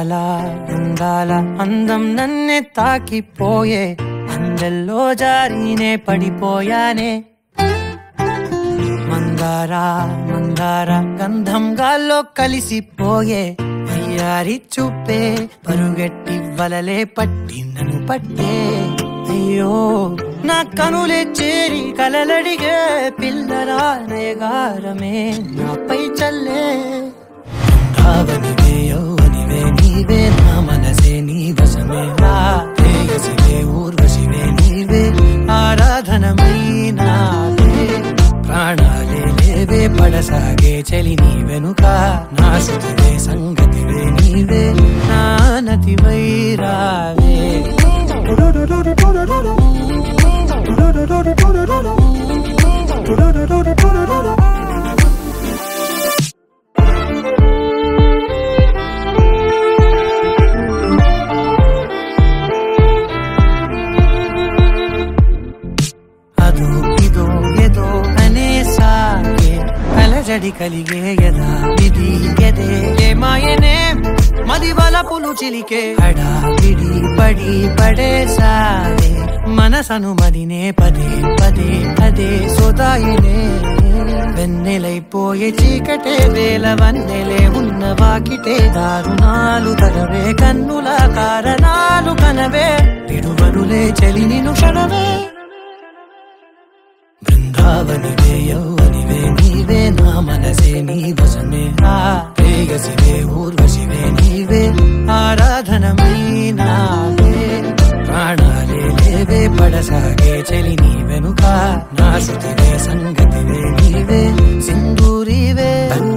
అందాల అందాల అందం నన్నే తాకిపోయే అందెల్లో జారీనే పడిపోయానే మందార మందార గంధం గాల్లో కలిసిపోయే అయ్యారి చూపే పరుగెట్టి వలలే పట్టి నన్ను పట్టే అయ్యో నా కనులే చేరి కలలడిగే పిల్లరా నయగారమే నాపై చల్లే భావనివే యౌవనివే నీవే నా మనసే నీ వశమే నా ప్రేయసివే ఊర్వశివే నీవే ఆరాధనమై నావే ప్రాణాలే లేవే పడసాగే చలి నీ వెనుక నా శృతివే సంగతివే నీవే నా నతివై రావే అదో ఇదో ఏదో అనే సాగే అలజడి కలిగే యదా విధి ఎదే ఏ మాయనే మది వలపులు చిలికే హడావిడి పడి పడే సాగే మనసను మదినే పదే పదే అదే సోదాయినే వెన్నెలైపోయే చీకటే వేల వన్నెలే ఉన్న వాకిటే దారుణాలు తగవే కన్నుల కారణాలు కనవే తిరువరులే చలి నిను క్షణవే బృందావనివే యౌవనివే నీవే నా మనసే నీ వశమే ఆ ప్రేయసివే ఊర్వశివే నీవే ఆరాధనమై నావే ప్రాణాలే లేవే పడసాగే చెలి నీ వెనుక నా శృతివే సంగతివే నీవే సింధూరివే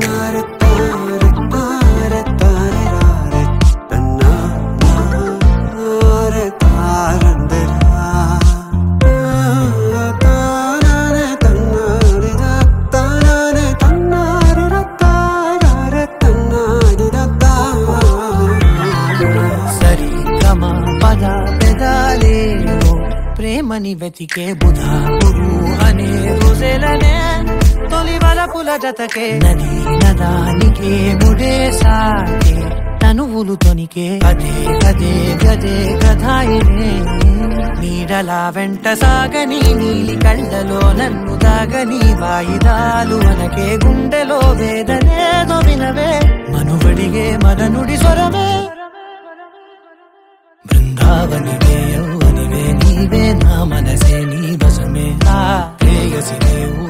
సరి గమ పద పెదాలేవో ప్రేమని వెతికే బుధ గురు అనే రోజులనే తొలి వలపుల జతకే నది నదానికే ముడే సాగే తనువులు తొనికే అదే అదే గదే కథాయినే నీడలా వెంట సాగని నీలి కళ్ళలో నన్ను దాగని వాయిదాలు అనకే గుండెలో వేదనేదో వినవే మనుబడిగే మదనుడి స్వరమే బృందావనివే యౌవనివే నీవే నా మనసే నీ వశమే ఆ ప్రేయసివే